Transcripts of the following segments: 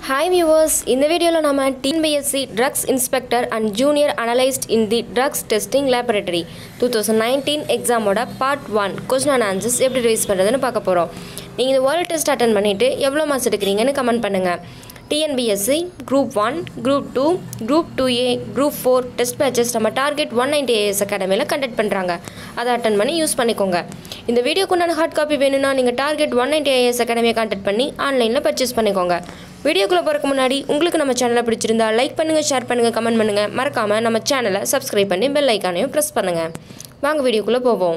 hi viewers இந்த வீடியோவில் நம்ம TNPSC drugs inspector and junior analyst in the drugs testing laboratory two thousand nineteen எக்ஸாமோட part one question and answers எப்படி revise பண்ணுறதுன்னு பார்க்க போகிறோம் நீங்கள் இந்த வேர்ல்டு டெஸ்ட் அட்டன் பண்ணிவிட்டு எவ்வளோ மார்க்ஸ் எடுக்கிறீங்கன்னு கமெண்ட் பண்ணுங்கள் TNPSC group one group two group two A group four test batches நம்ம டார்கெட் ஒன் நைன்டி ஏஎஸ் அகாடமியில் கண்டக்ட் பண்ணுறாங்க அதை அட்டன் பண்ணி யூஸ் பண்ணிக்கோங்க இந்த வீடியோக்கு உண்டான ஹார்ட் காப்பி வேணும்னா நீங்கள் டார்கெட் ஒன் நைன்டி ஏஎஸ் அகாடமியை கான்டாக்ட் பண்ணி ஆன்லைனில் பர்ச்சேஸ் பண்ணிக்கோங்க வீடியோக்குள்ளே போகிறக்கு முன்னாடி உங்களுக்கு நம்ம சேனலை பிடிச்சிருந்தா லைக் பண்ணுங்கள் ஷேர் பண்ணுங்கள் கமெண்ட் பண்ணுங்கள் மறக்காமல் நம்ம சேனலை சப்ஸ்கிரைப் பண்ணி பெல் ஐக்கானையும் ப்ரெஸ் பண்ணுங்கள் வாங்க வீடியோக்குள்ளே போவோம்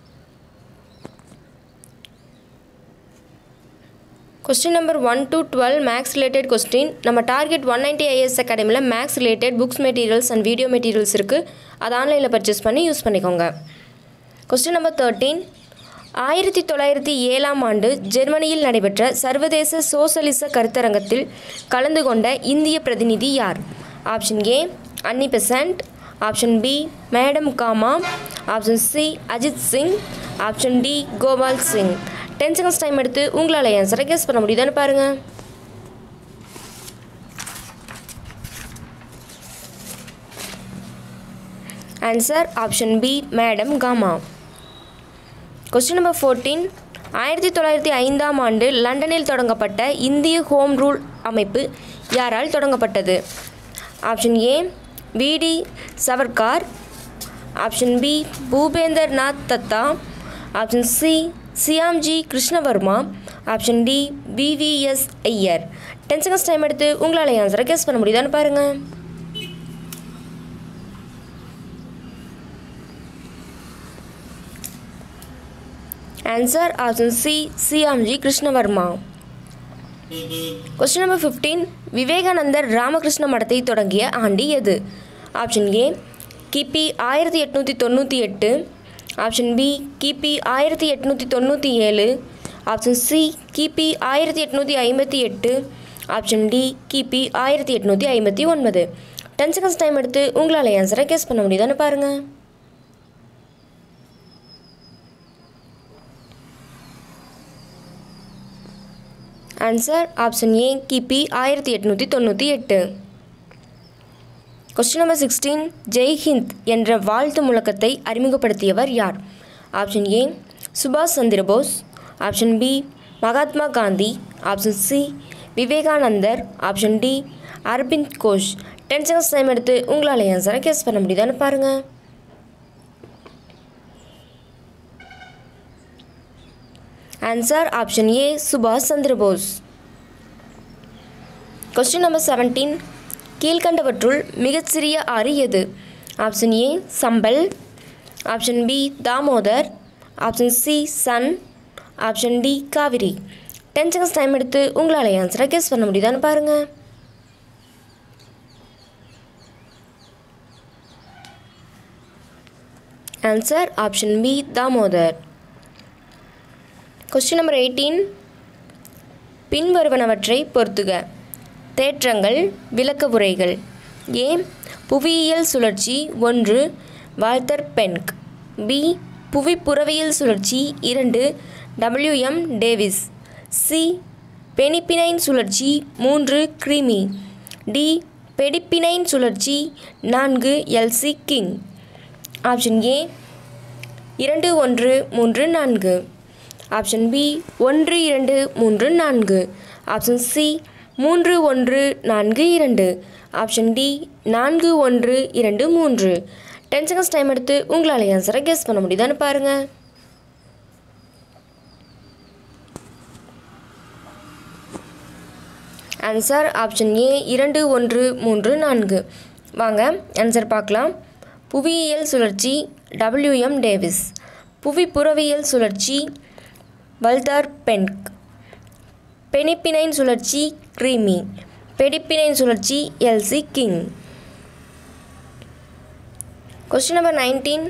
question number one to twelve maths related question நம்ம டார்கெட் ஒன் நைன்டி ஐஎஸ் அகாடமியில் maths related books materials and video materials இருக்குது அதை ஆன்லைனில் பர்ச்சேஸ் பண்ணி யூஸ் பண்ணிக்கோங்க கொஸ்டின் நம்பர் தேர்ட்டீன் ஆயிரத்தி தொள்ளாயிரத்தி ஏழாம் ஆண்டு ஜெர்மனியில் நடைபெற்ற சர்வதேச சோசலிச கருத்தரங்கத்தில் கலந்து கொண்ட இந்திய பிரதிநிதி யார் option A Annie Besant option B madam Cama option C Ajit Singh option D Gopal Singh ten seconds time எடுத்து உங்களால் ஆன்சரை கெஸ் பண்ண முடியுதான்னு பாருங்கள் answer option B madam Cama question number fourteen ஆயிரத்தி தொள்ளாயிரத்தி ஐந்தாம் ஆண்டு லண்டனில் தொடங்கப்பட்ட இந்திய ஹோம் ரூல் அமைப்பு யாரால் தொடங்கப்பட்டது option A V D Savarkar option B Bhupendra Nath Datta option C Shyamji Krishnavarma option D V V S Iyer ten seconds time எடுத்து உங்களால் ஆன்சரை கெஸ் பண்ண முடியுதான்னு பாருங்கள் answer option C Shyamji Krishnavarma question number fifteen விவேகானந்தர் ராமகிருஷ்ண மடத்தை தொடங்கிய ஆண்டு எது ஆப்ஷன் ஏ கிபி ஆயிரத்தி எட்நூற்றி தொண்ணூற்றி எட்டு ஆப்ஷன் பி கிபி ஆயிரத்தி எட்நூற்றி தொண்ணூற்றி ஏழு ஆப்ஷன் சி கிபி ஆயிரத்தி எட்நூற்றி ஐம்பத்தி எட்டு ஆப்ஷன் டி கிபி ஆயிரத்தி எட்நூற்றி ஐம்பத்தி ஒன்பது டென் செகண்ட்ஸ் டைம் எடுத்து உங்களால் ஆன்சரை கெஸ் பண்ண முடியுதான்னு பாருங்கள் ஆன்சர் ஆப்ஷன் ஏ கிபி ஆயிரத்தி எட்நூற்றி தொண்ணூற்றி எட்டு question number sixteen Jai Hind என்ற வாழ்த்து முழக்கத்தை அறிமுகப்படுத்தியவர் யார் ஆப்ஷன் ஏ சுபாஷ் Chandrabose option B Mahatma Gandhi option C Vivekanandar option D Aravind Ghosh ten seconds time எடுத்து உங்களால் ஆன்சரை கெஸ் பண்ண முடியுதான்னு பாருங்கள் ஆன்சர் ஆப்ஷன் ஏ சுபாஷ் சந்திரபோஸ் கொஸ்டின் நம்பர் செவன்டீன் கீழ்கண்டவற்றுள் மிகச்சிறிய ஆறு எது option A Chambal option B Damodar option C Son option D Kaveri ten seconds time எடுத்து உங்களால் ஆன்சரை கெஸ் பண்ண முடியுதான்னு பாருங்கள் answer option B Damodar question number eighteen பின்வருவனவற்றை பொறுத்துக தேற்றங்கள் விளக்க உரைகள் ஏ புவியியல் சுழற்சி ஒன்று வால்டர் பென்க் பி புவி புறவியல் சுழற்சி இரண்டு டபிள்யூஎம் டேவிஸ் சி பெனிப்பினைன் சுழற்சி மூன்று கிரீமி டி பெடிப்பினைன் சுழற்சி நான்கு எல்சி கிங் ஆப்ஷன் ஏ இரண்டு ஒன்று மூன்று நான்கு ஆப்ஷன் பி ஒன்று இரண்டு மூன்று நான்கு ஆப்ஷன் சி மூன்று ஒன்று நான்கு இரண்டு ஆப்ஷன் டி நான்கு ஒன்று இரண்டு மூன்று டென் செகண்ட்ஸ் டைம் எடுத்து உங்களால் ஆன்சரை கெஸ் பண்ண முடியுதான்னு பாருங்கள் ஆன்சர் ஆப்ஷன் ஏ இரண்டு ஒன்று மூன்று நான்கு வாங்க ஆன்சர் பார்க்கலாம் புவியியல் சுழற்சி டபிள்யூஎம் டேவிஸ் புவி புறவியல் சுழற்சி வல்தார் பென்க் பெனிப்பினைன் சுழற்சி கிரீமி பெடிப்பினைன் சுழற்சி எல்சி கிங் கொஸ்டின் நம்பர் நைன்டீன்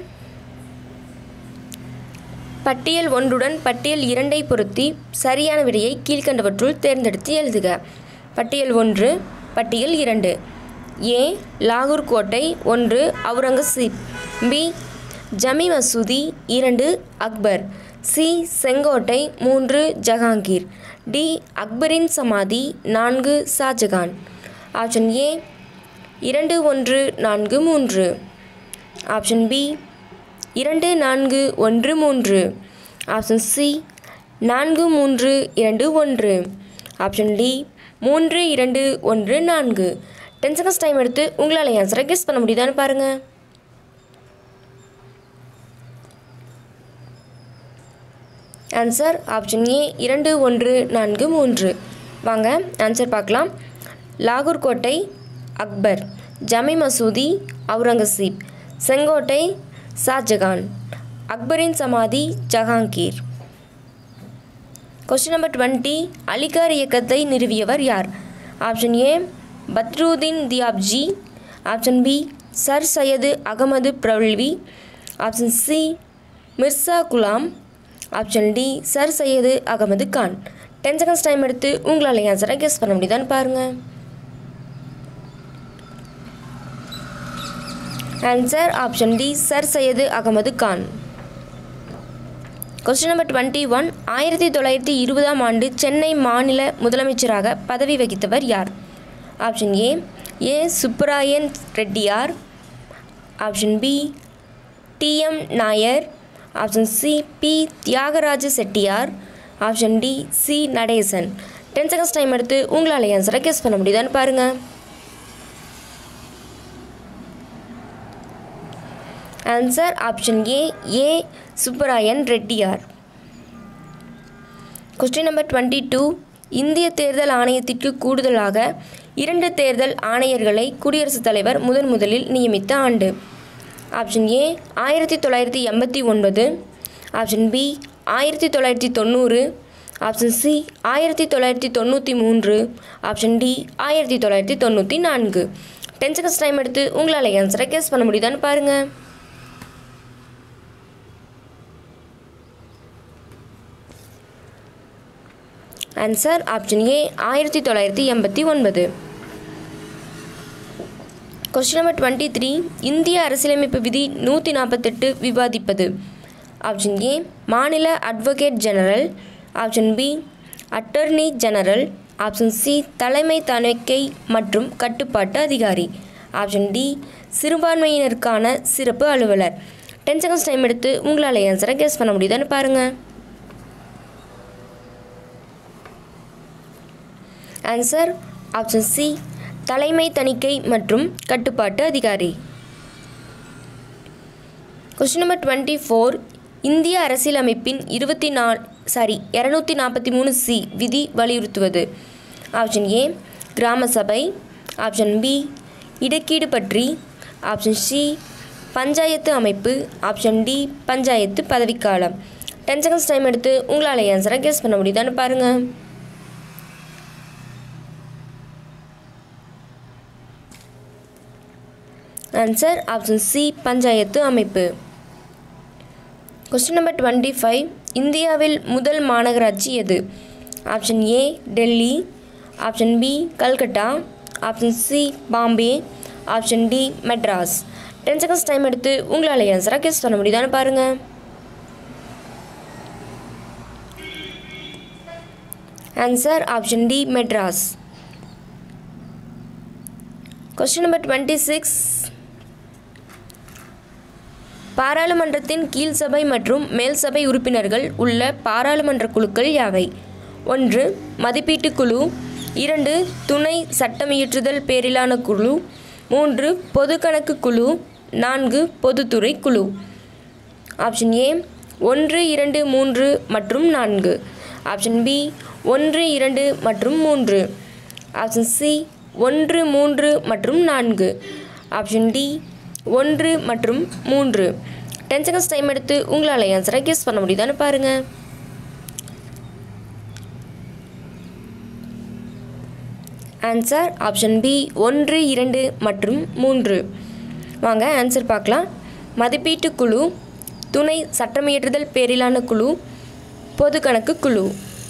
பட்டியல் ஒன்றுடன் பட்டியல் இரண்டை பொருத்தி சரியான விடையை கீழ்கண்டவற்றுள் தேர்ந்தெடுத்து எழுதுக பட்டியல் ஒன்று பட்டியல் இரண்டு ஏ லாகூர் கோட்டை ஒன்று அவுரங்கசீப் பி ஜமி மசூதி இரண்டு அக்பர் சி செங்கோட்டை மூன்று ஜஹாங்கீர் டி அக்பரின் சமாதி நான்கு ஷாஜகான் ஆப்ஷன் ஏ இரண்டு ஒன்று நான்கு மூன்று ஆப்ஷன் பி இரண்டு நான்கு ஒன்று மூன்று ஆப்ஷன் சி நான்கு மூன்று இரண்டு ஒன்று ஆப்ஷன் டி மூன்று இரண்டு ஒன்று நான்கு டென் செகண்ட்ஸ் டைம் எடுத்து உங்களால் ஆன்சரை கெஸ் பண்ண முடியுதான்னு பாருங்கள் ஆன்சர் ஆப்ஷன் ஏ இரண்டு ஒன்று நான்கு மூன்று வாங்க ஆன்சர் பார்க்கலாம் லாகூர் கோட்டை அக்பர் ஜமி மசூதி அவுரங்கசீப் செங்கோட்டை ஷாஜகான் அக்பரின் சமாதி Jahangir question number twenty Aligarh இயக்கத்தை நிறுவியவர் யார் option A Badruddin Tyabji option B sir Syed Ahmed Barelvi option C Mirza Ghulam option D sir Syed Ahmed Khan ten seconds time எடுத்து உங்களால் ஆன்சரை கெஸ் பண்ண முடியுதான்னு பாருங்கள் answer option D sir Syed Ahmed Khan question number twenty one ஆயிரத்தி தொள்ளாயிரத்தி இருபதாம் ஆண்டு சென்னை மாநில முதலமைச்சராக பதவி வகித்தவர் யார் option A A Subbarayan Reddiar option B TM Nair option C P Thyagaraja Chettiar option D C Natesan ten seconds time எடுத்து உங்களால் ஆன்சரை கெஸ் பண்ண முடியுதான்னு பாருங்கள் answer option A A Subbarayan Reddiar question number twenty two இந்திய தேர்தல் ஆணையத்திற்கு கூடுதலாக இரண்டு தேர்தல் ஆணையர்களை குடியரசுத் தலைவர் முதன் முதலில் நியமித்த ஆண்டு ஆப்ஷன் ஏ ஆயிரத்தி தொள்ளாயிரத்தி எண்பத்தி ஒன்பது ஆப்ஷன் பி ஆயிரத்தி தொள்ளாயிரத்தி தொண்ணூறு ஆப்ஷன் சி ஆயிரத்தி தொள்ளாயிரத்தி தொண்ணூற்றி மூன்று ஆப்ஷன் டி ஆயிரத்தி தொள்ளாயிரத்தி தொண்ணூற்றி நான்கு டென் செகண்ட்ஸ் டைம் எடுத்து உங்களால் ஆன்சரை கெஸ் பண்ண முடியுதான்னு பாருங்கள் ஆன்சர் ஆப்ஷன் ஏ ஆயிரத்தி தொள்ளாயிரத்தி எண்பத்தி ஒன்பது கொஸ்டின் நம்பர் டுவெண்ட்டி த்ரீ இந்திய அரசியலமைப்பு விதி நூற்றி நாற்பத்தெட்டு விவாதிப்பது ஆப்ஷன் ஏ மாநில advocate general option B attorney general option C தலைமை தணிக்கை மற்றும் கட்டுப்பாட்டு அதிகாரி ஆப்ஷன் டி சிறுபான்மையினருக்கான சிறப்பு அலுவலர் டென் செகண்ட்ஸ் டைம் எடுத்து உங்களால் ஆன்சரை கெஸ் பண்ண முடியுதான்னு பாருங்கள் ஆன்சர் ஆப்ஷன் சி தலைமை தணிக்கை மற்றும் கட்டுப்பாட்டு அதிகாரி கொஸ்டின் நம்பர் டுவெண்ட்டி ஃபோர் இந்திய அரசியலமைப்பின் இருபத்தி நால் சாரி இரநூத்தி நாற்பத்தி மூணு சி விதி வலியுறுத்துவது ஆப்ஷன் ஏ கிராம சபை ஆப்ஷன் பி இடக்கீடு பற்றி ஆப்ஷன் சி பஞ்சாயத்து அமைப்பு ஆப்ஷன் டி பஞ்சாயத்து பதவிக்காலம் டென் செகண்ட்ஸ் டைம் எடுத்து உங்களால் ஆன்சரை கெஸ் பண்ண முடியுதான்னு பாருங்கள் ஆன்சர் ஆப்ஷன் சி பஞ்சாயத்து அமைப்பு கொஸ்டின் நம்பர் டுவெண்ட்டி ஃபைவ் இந்தியாவில் முதல் மாநகராட்சி எது option A Delhi option B Calcutta option C Bombay option D Madras ten seconds time எடுத்து உங்களால் ஆன்சராக கெஸ் பண்ண முடியுதான்னு பாருங்கள் answer option D Madras question number twenty six பாராளுமன்றத்தின் கீழ் சபை மற்றும் மேல் சபை உறுப்பினர்கள் உள்ள பாராளுமன்ற குழுக்கள் யாவை ஒன்று மதிப்பீட்டு குழு இரண்டு துணை சட்டமியற்றுதல் பேரிலான குழு மூன்று பொது கணக்கு குழு நான்கு பொதுத்துறை குழு ஆப்ஷன் ஏ ஒன்று இரண்டு மூன்று மற்றும் நான்கு ஆப்ஷன் பி ஒன்று இரண்டு மற்றும் மூன்று ஆப்ஷன் சி ஒன்று மூன்று மற்றும் நான்கு ஆப்ஷன் டி ஒன்று மற்றும் மூன்று டென் செகண்ட்ஸ் டைம் எடுத்து உங்களால் ஆன்சரை கெஸ் பண்ண முடியுதான்னு பாருங்கள் ஆன்சர் ஆப்ஷன் பி ஒன்று இரண்டு மற்றும் மூன்று வாங்க ஆன்சர் பார்க்கலாம் மதிப்பீட்டு குழு துணை சட்டமியற்றுதல் பேரிலான குழு பொது கணக்கு குழு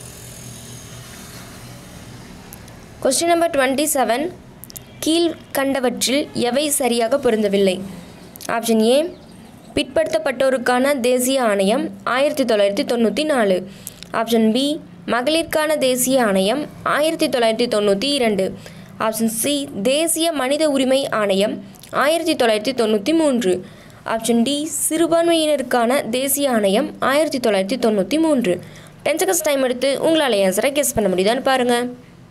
கொஸ்டின் நம்பர் டுவெண்ட்டி செவன் கீழ் கண்டவற்றில் எவை சரியாக பொருந்தவில்லை ஆப்ஷன் ஏ பிற்படுத்தப்பட்டோருக்கான தேசிய ஆணையம் ஆயிரத்தி தொள்ளாயிரத்தி தொண்ணூற்றி நாலு ஆப்ஷன் பி மகளிருக்கான தேசிய ஆணையம் ஆயிரத்தி தொள்ளாயிரத்தி தொண்ணூற்றி இரண்டு ஆப்ஷன் சி தேசிய மனித உரிமை ஆணையம் ஆயிரத்தி தொள்ளாயிரத்தி தொண்ணூற்றி மூன்று ஆப்ஷன் டி சிறுபான்மையினருக்கான தேசிய ஆணையம் ஆயிரத்தி தொள்ளாயிரத்தி தொண்ணூற்றி மூன்று டென் செகண்ட்ஸ் டைம் எடுத்து உங்களால் ஆன்சரை கெஸ் பண்ண முடியுதான்னு பாருங்கள்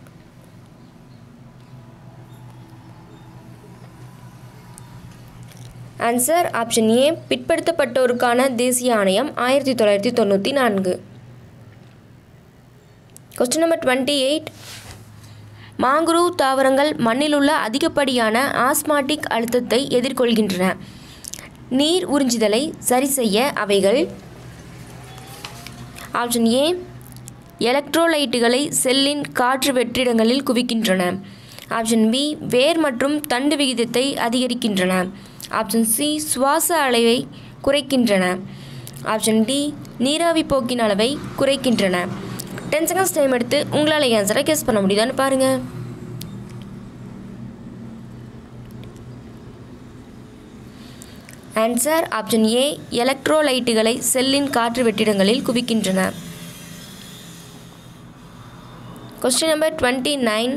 ஆன்சர் ஆப்ஷன் ஏ பிற்படுத்தப்பட்டோருக்கான தேசிய ஆணையம் ஆயிரத்தி தொள்ளாயிரத்தி தொண்ணூற்றி நான்கு question number twenty eight mangrove தாவரங்கள் மண்ணில் உள்ள அதிகப்படியான ஆஸ்மாட்டிக் அழுத்தத்தை எதிர்கொள்கின்றன நீர் உறிஞ்சுதலை சரி செய்ய அவைகள் ஆப்ஷன் ஏ எலக்ட்ரோலைட்டுகளை செல்லின் காற்று வெற்றிடங்களில் குவிக்கின்றன ஆப்ஷன் பி வேர் மற்றும் தண்டு விகிதத்தை அதிகரிக்கின்றன ஆப்ஷன் சி சுவாச அளவை குறைக்கின்றன ஆப்ஷன் டி நீராவி போக்கின் அளவை குறைக்கின்றன டென் செகண்ட்ஸ் டைம் எடுத்து உங்களால் ஆன்சரை கெஸ் பண்ண முடியுதான்னு பாருங்கள் ஆன்சர் ஆப்ஷன் ஏ எலக்ட்ரோலைட்டுகளை செல்லின் காற்று வெற்றிடங்களில் குவிக்கின்றன கொஸ்டின் நம்பர் டுவெண்ட்டி நைன்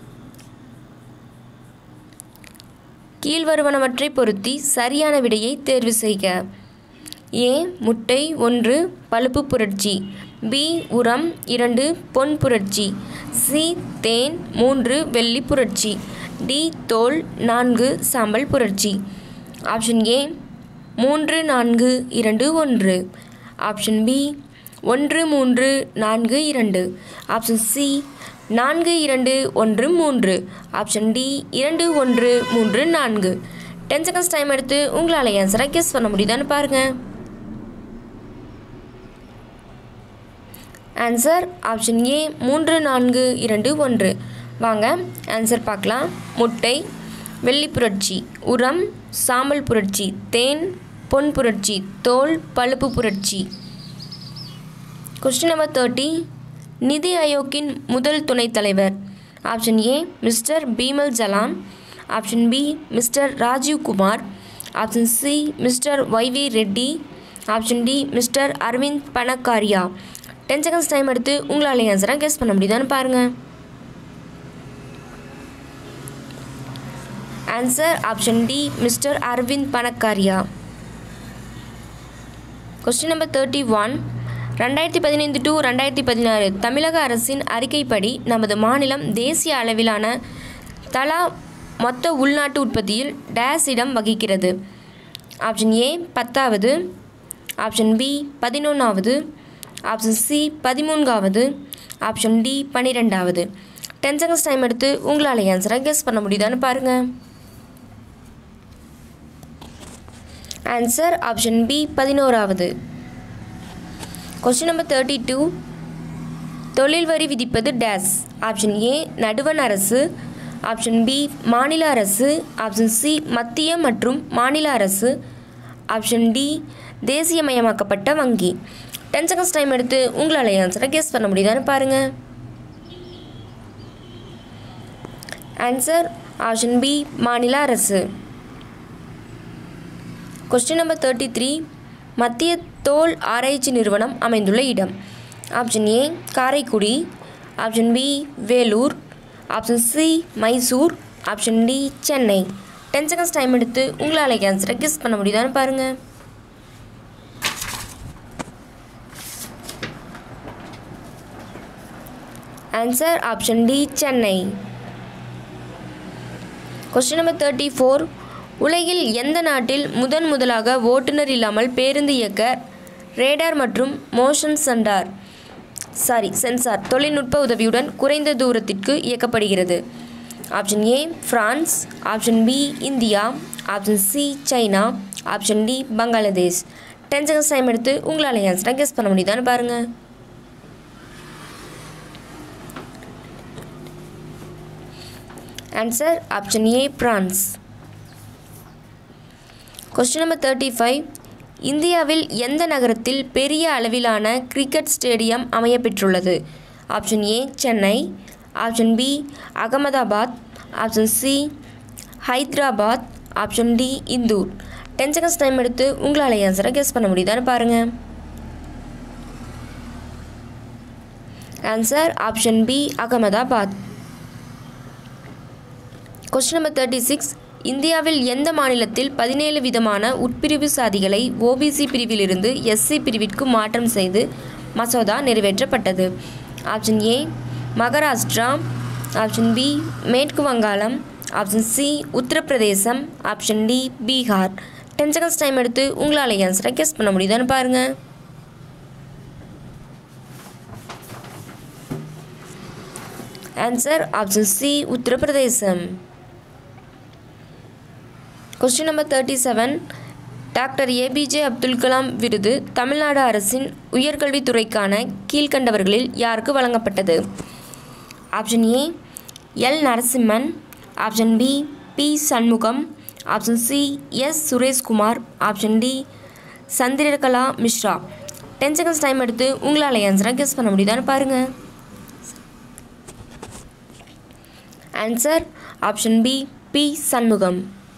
கீழ்வருவனவற்றை பொருத்தி சரியான விடையை தேர்வு செய்க ஏ முட்டை ஒன்று பழுப்பு புரட்சி பி உரம் இரண்டு பொன் புரட்சி சி தேன் மூன்று வெள்ளி புரட்சி டி தோல் நான்கு சாம்பல் புரட்சி ஆப்ஷன் ஏ மூன்று நான்கு இரண்டு ஒன்று ஆப்ஷன் பி ஒன்று மூன்று நான்கு இரண்டு ஆப்ஷன் சி நான்கு இரண்டு ஒன்று மூன்று ஆப்ஷன் டி இரண்டு ஒன்று மூன்று நான்கு டென் செகண்ட்ஸ் டைம் எடுத்து உங்களால் ஆன்சரை கெஸ் பண்ண முடியுதான்னு பாருங்கள் ஆன்சர் ஆப்ஷன் ஏ மூன்று நான்கு இரண்டு ஒன்று வாங்க ஆன்சர் பார்க்கலாம் முட்டை வெள்ளி புரட்சி உரம் சாம்பல் புரட்சி தேன் பொன் புரட்சி தோல் பழுப்பு புரட்சி கொஸ்டின் நம்பர் தேர்ட்டி நிதி ஆயோக்கின் முதல் துணைத் தலைவர் option A mister Bimal Jalan option B mister Rajiv Kumar option C mister YV Reddy option D mister Arvind Panagariya ten seconds time எடுத்து உங்களால் ஆன்சரை கெஸ் பண்ண முடியுதான்னு பாருங்கள் answer option D mister Arvind Panagariya question number thirty one ரெண்டாயிரத்தி பதினைந்து டு ரெண்டாயிரத்தி பதினாறு தமிழக அரசின் அறிக்கைப்படி நமது மாநிலம் தேசிய அளவிலான தலா மொத்த உள்நாட்டு உற்பத்தியில் டேஸ் இடம் வகிக்கிறது ஆப்ஷன் ஏ பத்தாவது ஆப்ஷன் பி பதினொன்றாவது ஆப்ஷன் சி பதிமூன்றாவது ஆப்ஷன் டி பன்னிரெண்டாவது டென் செகண்ட்ஸ் டைம் எடுத்து உங்களால் ஆன்சரை கெஸ் பண்ண முடியுதான்னு பாருங்கள் ஆன்சர் ஆப்ஷன் பி பதினோராவது கொஸ்டின் நம்பர் தேர்ட்டி டூ தொழில் வரி விதிப்பது டேஸ் ஆப்ஷன் ஏ நடுவண் அரசு ஆப்ஷன் பி மாநில அரசு ஆப்ஷன் சி மத்திய மற்றும் மாநில அரசு ஆப்ஷன் டி தேசியமயமாக்கப்பட்ட வங்கி டென் செகண்ட்ஸ் டைம் எடுத்து உங்களால் ஆன்சரை கெஸ் பண்ண முடியுதான்னு பாருங்கள் ஆன்சர் ஆப்ஷன் பி மாநில அரசு கொஸ்டின் நம்பர் தேர்ட்டி த்ரீ மத்திய தோல் ஆராய்ச்சி நிறுவனம் அமைந்துள்ள இடம் option A Karaikudi option B Vellore option C Mysore option D Chennai ten seconds time எடுத்து உங்களால் ஆன்சரை கெஸ் பண்ண முடியுதான்னு பாருங்கள் answer option D Chennai question number thirty four உலகில் எந்த நாட்டில் முதன் முதலாக ஓட்டுநர் இல்லாமல் பேருந்து இயக்க ரேடார் மற்றும் மோஷன் சென்டார் சாரி சென்சார் தொழில்நுட்ப உதவியுடன் குறைந்த தூரத்திற்கு இயக்கப்படுகிறது option A France option B India option C China option D Bangladesh ten seconds time எடுத்து உங்களால் ஆன்சரை கெஸ் பண்ண முடியுதான்னு பாருங்கள் answer option A France question number thirty five இந்தியாவில் எந்த நகரத்தில் பெரிய அளவிலான கிரிக்கெட் ஸ்டேடியம் அமைய பெற்றுள்ளது option A Chennai option B Ahmedabad option C Hyderabad option D Indore ten seconds time எடுத்து உங்களால் ஆன்சரை கெஸ் பண்ண முடியுதான்னு பாருங்கள் answer option B Ahmedabad question number thirty six இந்தியாவில் எந்த மாநிலத்தில் பதினேழு விதமான உட்பிரிவு சாதிகளை ஓபிசி பிரிவிலிருந்து எஸ்சி பிரிவிற்கு மாற்றம் செய்து மசோதா நிறைவேற்றப்பட்டது option A Maharashtra option B மேற்கு வங்காளம் option C Uttarapradesam option D Bihar ten seconds time எடுத்து உங்களால் ஆன்சரை கெஸ் பண்ண முடியுதான்னு பாருங்கள் answer option C Uttarapradesam question number thirty seven doctor APJ Abdul Kalam விருது தமிழ்நாடு அரசின் உயர்கல்வித்துறைக்கான கீழ்கண்டவர்களில் யாருக்கு வழங்கப்பட்டது option A L Narasimhan option B P Shanmugam option C S Sureshkumar option D Chandrakala Mishra ten seconds time எடுத்து உங்களால் ஆன்சரை கெஸ் பண்ண முடியுதான்னு பாருங்கள் answer option B P Shanmugam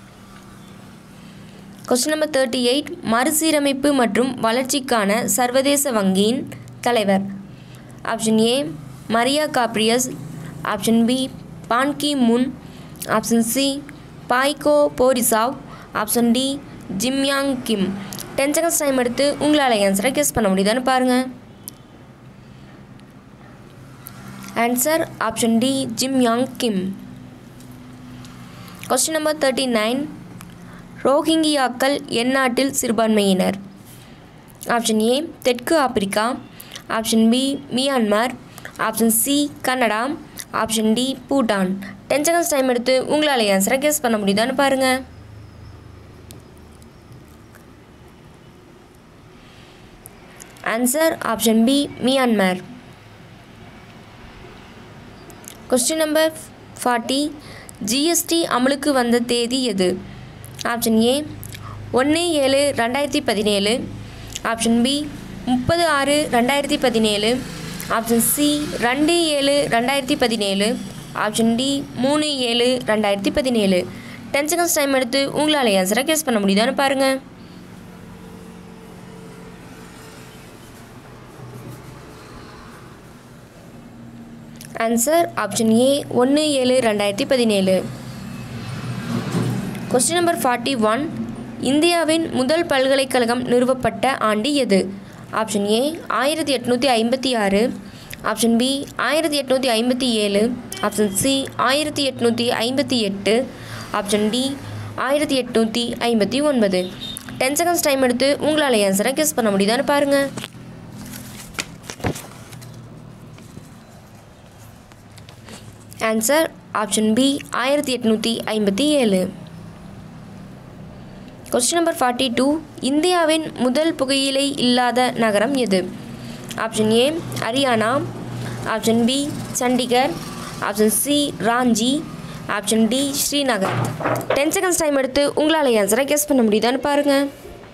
question number thirty eight மறுசீரமைப்பு மற்றும் வளர்ச்சிக்கான சர்வதேச வங்கியின் தலைவர் ஆப்ஷன் ஏ மரியா காப்ரியஸ் option B Ban Ki moon option C Boyko Borisov option D Jim Yong Kim ten seconds time எடுத்து உங்களால் ஆன்சரை கெஸ் பண்ண முடியுதான்னு பாருங்கள் answer option D Jim Yong Kim question number thirty nine ரோஹிங்கியாக்கள் எந்நாட்டில் சிறுபான்மையினர் ஆப்ஷன் ஏ தெற்கு ஆப்பிரிக்கா option B Myanmar option C Canada option D Bhutan ten seconds time எடுத்து உங்களால் ஆன்சரை கெஸ் பண்ண முடியுதான்னு பாருங்கள் answer option B Myanmar question number forty GST அமலுக்கு வந்த தேதி எது ஆப்ஷன் ஏ ஒன்று ஏழு ரெண்டாயிரத்தி பதினேழு ஆப்ஷன் பி முப்பது ஆறு ரெண்டாயிரத்தி பதினேழு ஆப்ஷன் சி ரெண்டு ஏழு ரெண்டாயிரத்தி பதினேழு ஆப்ஷன் டி மூணு ஏழு ரெண்டாயிரத்தி பதினேழு டென் செகண்ட்ஸ் டைம் எடுத்து உங்களால் ஆன்சரை கெஸ் பண்ண முடியுதான்னு பாருங்கள் ஆன்சர் ஆப்ஷன் ஏ ஒன்று ஏழு ரெண்டாயிரத்தி பதினேழு கொஸ்டின் நம்பர் ஃபார்ட்டி ஒன் இந்தியாவின் முதல் பல்கலைக்கழகம் நிறுவப்பட்ட ஆண்டு எது ஆப்ஷன் ஏ ஆயிரத்தி எட்நூற்றி ஐம்பத்தி ஆறு ஆப்ஷன் பி ஆயிரத்தி எட்நூற்றி ஐம்பத்தி ஏழு ஆப்ஷன் சி ஆயிரத்தி எட்நூற்றி ஐம்பத்தி எட்டு ஆப்ஷன் டி ஆயிரத்தி எட்நூற்றி ஐம்பத்தி ஒன்பது டென் செகண்ட்ஸ் டைம் எடுத்து உங்களால் ஆன்சரை கெஸ் பண்ண முடியுதான்னு பாருங்கள் ஆன்சர் ஆப்ஷன் பி ஆயிரத்தி எட்நூற்றி ஐம்பத்தி ஏழு கொஸ்டின் நம்பர் ஃபார்ட்டி டூ இந்தியாவின் முதல் புகையிலை இல்லாத நகரம் எது option A Haryana option B Chandigarh option C Ranchi option D Srinagar ten seconds time எடுத்து உங்களால் ஆன்சரை கெஸ் பண்ண முடியுதான்னு பாருங்கள்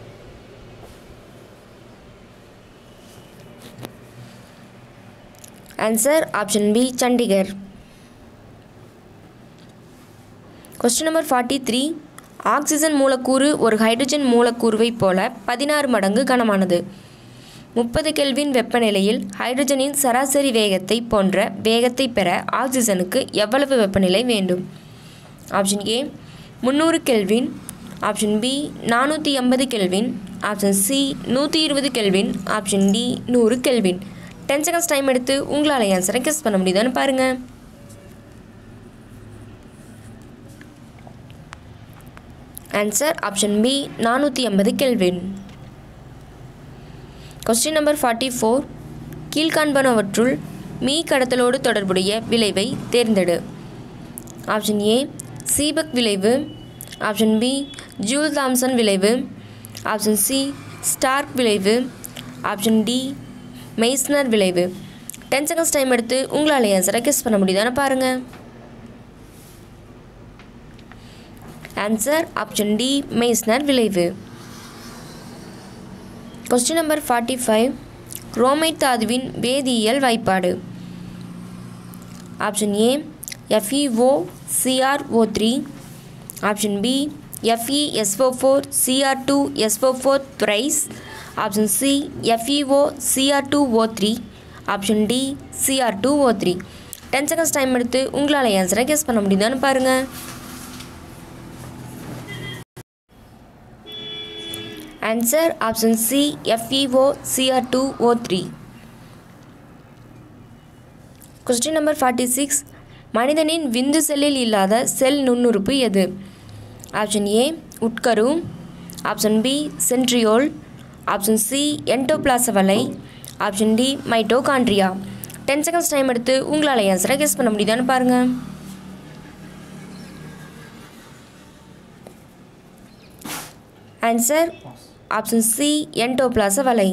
answer option B Chandigarh question number forty three oxygen மூலக்கூறு ஒரு ஹைட்ரஜன் மூலக்கூறுவைப் போல பதினாறு மடங்கு கனமானது முப்பது கெல்வின் வெப்பநிலையில் ஹைட்ரஜனின் சராசரி வேகத்தை போன்ற வேகத்தை பெற ஆக்சிஜனுக்கு எவ்வளவு வெப்பநிலை வேண்டும் ஆப்ஷன் ஏ முந்நூறு கெல்வின் ஆப்ஷன் பி நானூற்றி எண்பது கெல்வின் ஆப்ஷன் சி நூற்றி இருபது கெல்வின் ஆப்ஷன் டி நூறு கெல்வின் டென் செகண்ட்ஸ் டைம் எடுத்து உங்களால் ஆன்சரை கெஸ் பண்ண முடியுதான்னு பாருங்கள் ஆன்சர் ஆப்ஷன் பி நானூற்றி ஐம்பது kelvin question number forty four கீழ்காண்பனவற்றுள் மீ கடத்தலோடு தொடர்புடைய விளைவை தேர்ந்தெடு ஆப்ஷன் ஏ சீபக் விளைவு ஆப்ஷன் பி ஜூல் தாம்சன் விளைவு ஆப்ஷன் சி ஸ்டார்க் விளைவு ஆப்ஷன் டி மெய்ஸ்னர் விளைவு டென் செகண்ட்ஸ் டைம் எடுத்து உங்களால் ஆன்சரை கெஸ் பண்ண முடியுதான்னு பாருங்கள் ஆன்சர் ஆப்ஷன் டி மெய்ஸ்னர் விளைவு question number forty five chromite தாதுவின் வேதியியல் வாய்ப்பாடு option A FEO CRO three option B FESO four CR two SO four thrice option C FEO CR two O three option D CR two O three ten seconds time எடுத்து உங்களால் ஆன்சரை guess பண்ண முடியுதான்னு பாருங்கள் answer option C FEO CR two O three question number forty six மனிதனின் விந்து செல்லில் இல்லாத செல் நுண்ணுறுப்பு எது ஆப்ஷன் ஏ உட்கரு option B centriole option C என்டோபிளாசவலை option D mitochondria ten seconds time எடுத்து உங்களால் ஆன்சரை கெஸ் பண்ண முடியுதான்னு பாருங்கள் ஆன்சர் ஆப்ஷன் சி என்டோபிளாசவலை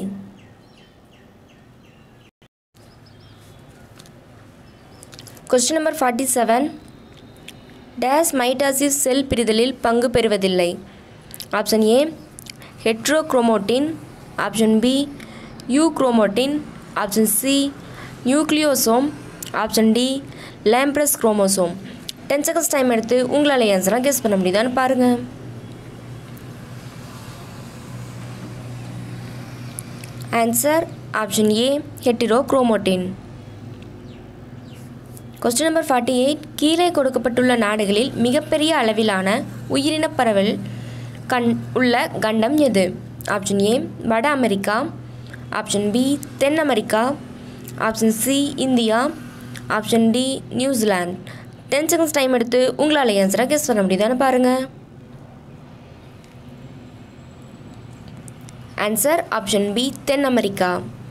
question number forty seven days mitosis cell பிரிதலில் பங்கு பெறுவதில்லை option A heterochromatin option B euchromatin option C nucleosome option D lampbrush chromosome ten seconds time எடுத்து உங்களால் ஆன்சராக கெஸ் பண்ண முடியுதான்னு பாருங்கள் answer option A heterochromatin question number forty eight கீழே கொடுக்கப்பட்டுள்ள நாடுகளில் மிகப்பெரிய அளவிலான உயிரின பரவல் கண் உள்ள கண்டம் எது ஆப்ஷன் ஏ வட அமெரிக்கா ஆப்ஷன் பி தென் America option C India option D New Zealand ten seconds time எடுத்து உங்களால் ஆன்சரை கெஸ் பண்ண முடியுதான்னு பாருங்கள் ஆன்சர் ஆப்ஷன் பி தென் America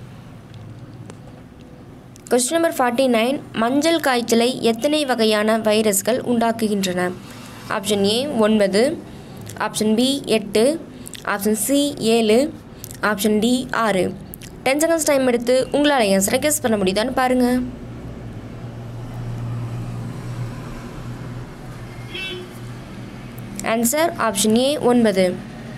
question number forty nine மஞ்சள் காய்ச்சலை எத்தனை வகையான வைரஸ்கள் உண்டாக்குகின்றன ஆப்ஷன் ஏ ஒன்பது ஆப்ஷன் பி எட்டு ஆப்ஷன் சி ஏழு ஆப்ஷன் டி ஆறு டென் செகண்ட்ஸ் டைம் எடுத்து உங்களால் ஆன்சரை கெஸ் பண்ண முடியுதான்னு பாருங்கள் ஆன்சர் ஆப்ஷன் ஏ ஒன்பது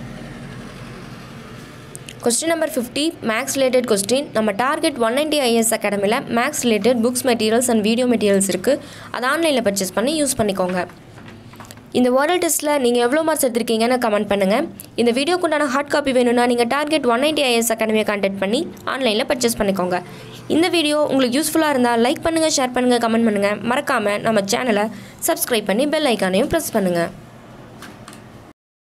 question number fifty maths related question நம்ம டார்கெட் ஒன் நைன்டி ஐஎஸ் அகாடமியில் maths related books materials and video materials இருக்குது அதை ஆன்லைனில் பர்ச்சேஸ் பண்ணி யூஸ் பண்ணிக்கோங்க இந்த ஓரல் டெஸ்ட்டில் நீங்கள் எவ்வளோ மார்க்ஸ் எடுத்திருக்கீங்கன்னு கமெண்ட் பண்ணுங்கள் இந்த வீடியோக்கு உண்டான ஹார்ட் காப்பி வேணும்னா நீங்கள் டார்கெட் ஒன் நைன்டி ஐஎஸ் அகாடமியை கான்டாக்ட் பண்ணி ஆன்லைனில் பர்ச்சேஸ் பண்ணிக்கோங்க இந்த வீடியோ உங்களுக்கு யூஸ்ஃபுல்லாக இருந்தால் லைக் பண்ணுங்கள் ஷேர் பண்ணுங்கள் கமெண்ட் பண்ணுங்கள் மறக்காமல் நம்ம சேனலை சப்ஸ்கிரைப் பண்ணி பெல் ஐக்கானையும் ப்ரெஸ் பண்ணுங்கள்